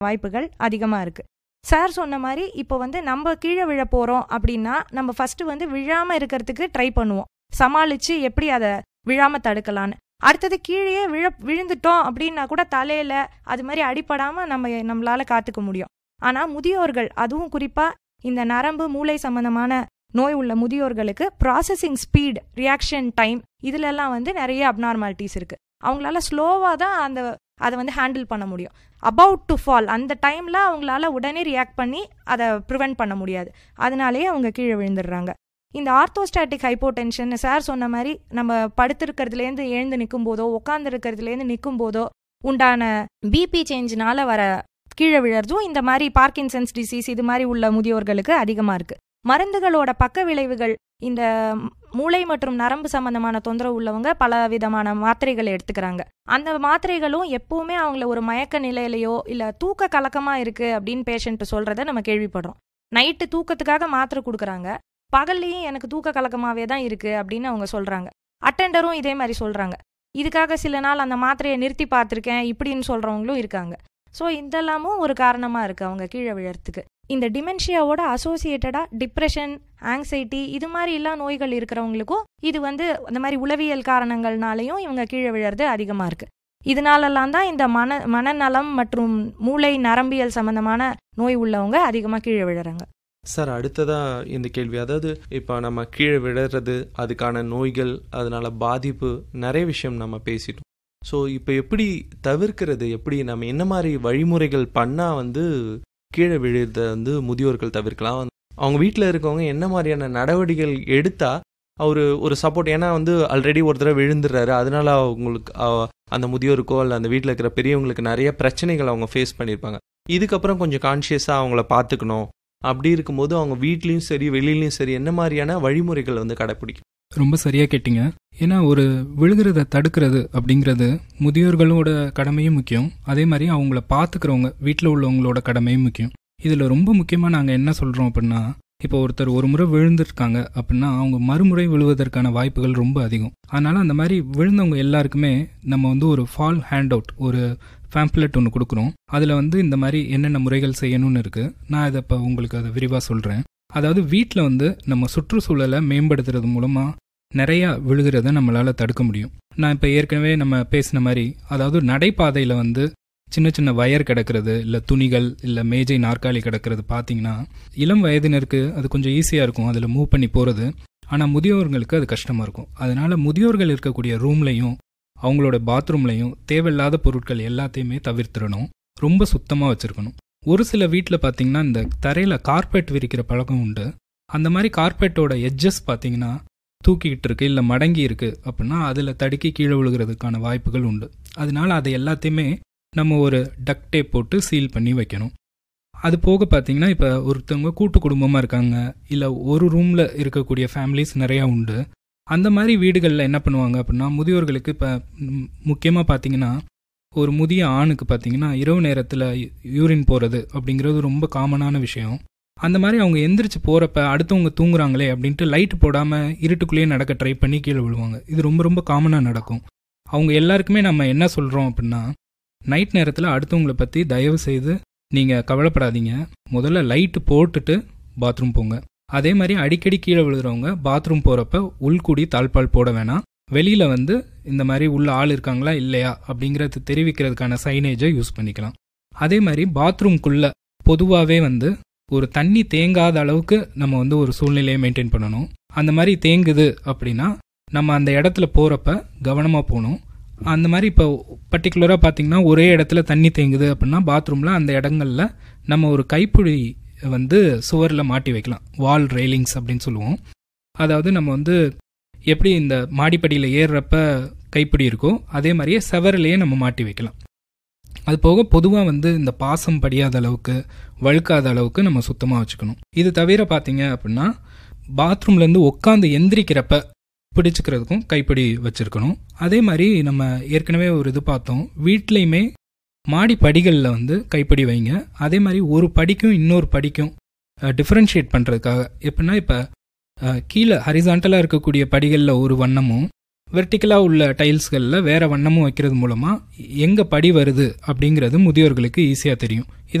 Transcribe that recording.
வாய்ப்புகள் அதிகமாக இருக்குது சார் சொன்ன மாதிரி இப்போ வந்து நம்ம கீழே விழ போகிறோம் அப்படின்னா நம்ம ஃபஸ்ட்டு வந்து விழாமல் இருக்கிறதுக்கு ட்ரை பண்ணுவோம் சமாளித்து எப்படி அதை விழாமல் தடுக்கலான்னு அடுத்தது கீழே விழ விழுந்துட்டோம் அப்படின்னா கூட தலையில் அது மாதிரி அடிப்படாமல் நம்ம நம்மளால் காத்துக்க முடியும் ஆனால் முதியோர்கள் அதுவும் குறிப்பாக இந்த நரம்பு மூளை சம்பந்தமான நோய் உள்ள முதியோர்களுக்கு ப்ராசஸிங் ஸ்பீட் ரியாக்ஷன் டைம் இதுலெல்லாம் வந்து நிறைய அப்நார்மாலிட்டிஸ் இருக்குது அவங்களால ஸ்லோவாக தான் அந்த அதை வந்து ஹேண்டில் பண்ண முடியும் அபவுட் டு ஃபால் அந்த டைமில் அவங்களால உடனே ரியாக்ட் பண்ணி அதை ப்ரிவெண்ட் பண்ண முடியாது அதனாலேயே அவங்க கீழே விழுந்துடுறாங்க இந்த ஆர்த்தோஸ்டாட்டிக் ஹைப்போடென்ஷன் சார் சொன்ன மாதிரி நம்ம படுத்திருக்கிறதுலேருந்து எழுந்து நிற்கும் போதோ உட்காந்துருக்கிறதுலேருந்து நிற்கும் போதோ உண்டான பிபி சேஞ்சினால வர கீழே விழறதும் இந்த மாதிரி பார்க்கின்சன்ஸ் டிசீஸ் இது மாதிரி உள்ள முதியோர்களுக்கு அதிகமாக இருக்கு மருந்துகளோட பக்க விளைவுகள் இந்த மூளை மற்றும் நரம்பு சம்பந்தமான தொந்தரவு உள்ளவங்க பல விதமான மாத்திரைகள் எடுத்துக்கிறாங்க அந்த மாத்திரைகளும் எப்பவுமே அவங்கள ஒரு மயக்க நிலையிலையோ இல்லை தூக்க கலக்கமாக இருக்கு அப்படின்னு பேஷண்ட் சொல்றத நம்ம கேள்விப்படுறோம் நைட்டு தூக்கத்துக்காக மாத்திரை கொடுக்குறாங்க பகல்லையும் எனக்கு தூக்க கலக்கமாகவே தான் இருக்கு அப்படின்னு அவங்க சொல்றாங்க அட்டெண்டரும் இதே மாதிரி சொல்றாங்க இதுக்காக சில நாள் அந்த மாத்திரையை நிறுத்தி பார்த்துருக்கேன் இப்படின்னு சொல்றவங்களும் இருக்காங்க ஸோ இதெல்லாமும் ஒரு காரணமாக இருக்குது அவங்க கீழே விழறதுக்கு இந்த டிமென்ஷியாவோட அசோசியேட்டடாக டிப்ரெஷன் ஆங்ஸைட்டி இது மாதிரி எல்லா நோய்கள் இருக்கிறவங்களுக்கும் இது வந்து அந்த மாதிரி உளவியல் காரணங்கள்னாலையும் இவங்க கீழே விழறது அதிகமாக இருக்குது இதனாலலாம் தான் இந்த மன மனநலம் மற்றும் மூளை நரம்பியல் சம்பந்தமான நோய் உள்ளவங்க அதிகமாக கீழே விழுறாங்க சார் அடுத்ததா இந்த கேள்வி அதாவது இப்போ நம்ம கீழே விழுறது அதுக்கான நோய்கள் அதனால பாதிப்பு நிறைய விஷயம் நம்ம பேசிட்டோம் ஸோ இப்போ எப்படி தவிர்க்கிறது எப்படி நம்ம என்ன மாதிரி வழிமுறைகள் பண்ணால் வந்து கீழே விழுறத வந்து முதியோர்கள் தவிர்க்கலாம் அவங்க வீட்டில் இருக்கவங்க என்ன மாதிரியான நடவடிக்கைகள் எடுத்தா அவர் ஒரு சப்போர்ட் ஏன்னா வந்து ஆல்ரெடி ஒரு தடவை விழுந்துடுறாரு அதனால அவங்களுக்கு அந்த முதியோருக்கோ இல்லை அந்த வீட்டில் இருக்கிற பெரியவங்களுக்கு நிறைய பிரச்சனைகள் அவங்க ஃபேஸ் பண்ணியிருப்பாங்க இதுக்கப்புறம் கொஞ்சம் கான்ஷியஸாக அவங்கள பார்த்துக்கணும் அப்படி இருக்கும்போது அவங்க வீட்லேயும் சரி வெளியிலையும் சரி என்ன மாதிரியான வழிமுறைகள் வந்து கடைப்பிடிக்கும் ரொம்ப சரியாக கேட்டிங்க ஏன்னா ஒரு விழுகிறத தடுக்கிறது அப்படிங்கிறது முதியோர்களோட கடமையும் முக்கியம் அதே மாதிரி அவங்கள பார்த்துக்கிறவங்க வீட்டில் உள்ளவங்களோட கடமையும் முக்கியம் இதில் ரொம்ப முக்கியமாக நாங்கள் என்ன சொல்கிறோம் அப்படின்னா இப்போ ஒருத்தர் ஒரு முறை விழுந்திருக்காங்க அப்படின்னா அவங்க மறுமுறை விழுவதற்கான வாய்ப்புகள் ரொம்ப அதிகம் அதனால் அந்த மாதிரி விழுந்தவங்க எல்லாருக்குமே நம்ம வந்து ஒரு ஃபால் ஹேண்ட் அவுட் ஒரு ஃபேம்ப்ளெட் ஒன்று கொடுக்குறோம் அதில் வந்து இந்த மாதிரி என்னென்ன முறைகள் செய்யணும்னு இருக்குது நான் இதை இப்போ உங்களுக்கு அதை விரிவாக சொல்கிறேன் அதாவது வீட்டில் வந்து நம்ம சுற்றுச்சூழலை மேம்படுத்துறது மூலமாக நிறையா விழுகிறத நம்மளால் தடுக்க முடியும் நான் இப்போ ஏற்கனவே நம்ம பேசின மாதிரி அதாவது நடைபாதையில் வந்து சின்ன சின்ன வயர் கிடக்கிறது இல்லை துணிகள் இல்லை மேஜை நாற்காலி கிடக்கிறது பார்த்தீங்கன்னா இளம் வயதினருக்கு அது கொஞ்சம் ஈஸியாக இருக்கும் அதில் மூவ் பண்ணி போகிறது ஆனால் முதியோர்களுக்கு அது கஷ்டமாக இருக்கும் அதனால முதியோர்கள் இருக்கக்கூடிய ரூம்லையும் அவங்களோட பாத்ரூம்லையும் தேவையில்லாத பொருட்கள் எல்லாத்தையுமே தவிர்த்திடணும் ரொம்ப சுத்தமாக வச்சுருக்கணும் ஒரு சில வீட்டில் பார்த்தீங்கன்னா இந்த தரையில் கார்பெட் விரிக்கிற பழக்கம் உண்டு அந்த மாதிரி கார்பெட்டோட எட்ஜஸ் பார்த்தீங்கன்னா தூக்கிக்கிட்டு இருக்கு இல்லை மடங்கி இருக்கு அப்படின்னா அதில் தடுக்கி கீழே விழுகிறதுக்கான வாய்ப்புகள் உண்டு அதனால அதை எல்லாத்தையுமே நம்ம ஒரு டக் டேப் போட்டு சீல் பண்ணி வைக்கணும் அது போக பார்த்தீங்கன்னா இப்போ ஒருத்தவங்க கூட்டு குடும்பமாக இருக்காங்க இல்லை ஒரு ரூமில் இருக்கக்கூடிய ஃபேமிலிஸ் நிறையா உண்டு அந்த மாதிரி வீடுகளில் என்ன பண்ணுவாங்க அப்படின்னா முதியோர்களுக்கு இப்போ முக்கியமாக பார்த்தீங்கன்னா ஒரு முதிய ஆணுக்கு பார்த்தீங்கன்னா இரவு நேரத்தில் யூரின் போகிறது அப்படிங்கிறது ரொம்ப காமனான விஷயம் அந்த மாதிரி அவங்க எந்திரிச்சு போகிறப்ப அடுத்தவங்க தூங்குறாங்களே அப்படின்ட்டு லைட் போடாமல் இருட்டுக்குள்ளேயே நடக்க ட்ரை பண்ணி கீழே விழுவாங்க இது ரொம்ப ரொம்ப காமனாக நடக்கும் அவங்க எல்லாருக்குமே நம்ம என்ன சொல்கிறோம் அப்படின்னா நைட் நேரத்தில் அடுத்தவங்களை பற்றி தயவு செய்து நீங்கள் கவலைப்படாதீங்க முதல்ல லைட்டு போட்டுட்டு பாத்ரூம் போங்க அதே மாதிரி அடிக்கடி கீழே விழுகிறவங்க பாத்ரூம் போகிறப்ப உள்கூடி தாழ்பால் போட வேணாம் வெளியில் வந்து இந்த மாதிரி உள்ள ஆள் இருக்காங்களா இல்லையா அப்படிங்கிறது தெரிவிக்கிறதுக்கான சைனேஜை யூஸ் பண்ணிக்கலாம் அதே மாதிரி பாத்ரூம்குள்ளே பொதுவாகவே வந்து ஒரு தண்ணி தேங்காத அளவுக்கு நம்ம வந்து ஒரு சூழ்நிலையை மெயின்டைன் பண்ணணும் அந்த மாதிரி தேங்குது அப்படின்னா நம்ம அந்த இடத்துல போகிறப்ப கவனமாக போகணும் அந்த மாதிரி இப்போ பர்டிகுலராக பார்த்தீங்கன்னா ஒரே இடத்துல தண்ணி தேங்குது அப்படின்னா பாத்ரூமில் அந்த இடங்கள்ல நம்ம ஒரு கைப்பிடி வந்து சுவரில் மாட்டி வைக்கலாம் வால் ரெயிலிங்ஸ் அப்படின்னு சொல்லுவோம் அதாவது நம்ம வந்து எப்படி இந்த மாடிப்படியில் ஏறுறப்ப கைப்பிடி இருக்கோ அதே மாதிரியே செவரிலேயே நம்ம மாட்டி வைக்கலாம் அது போக பொதுவாக வந்து இந்த பாசம் படியாத அளவுக்கு வழுக்காத அளவுக்கு நம்ம சுத்தமாக வச்சுக்கணும் இது தவிர பார்த்தீங்க அப்படின்னா பாத்ரூம்லேருந்து உட்காந்து எந்திரிக்கிறப்ப பிடிச்சிக்கிறதுக்கும் கைப்பிடி வச்சுருக்கணும் அதே மாதிரி நம்ம ஏற்கனவே ஒரு இது பார்த்தோம் வீட்லேயுமே மாடி படிகளில் வந்து கைப்பிடி வைங்க அதே மாதிரி ஒரு படிக்கும் இன்னொரு படிக்கும் டிஃப்ரென்ஷியேட் பண்ணுறதுக்காக எப்படின்னா இப்போ கீழே ஹரிசாண்டலாக இருக்கக்கூடிய படிகளில் ஒரு வண்ணமும் வெர்டிக்கலாக உள்ள டைல்ஸ்களில் வேற வண்ணமும் வைக்கிறது மூலமாக எங்கே படி வருது அப்படிங்கிறது முதியோர்களுக்கு ஈஸியாக தெரியும்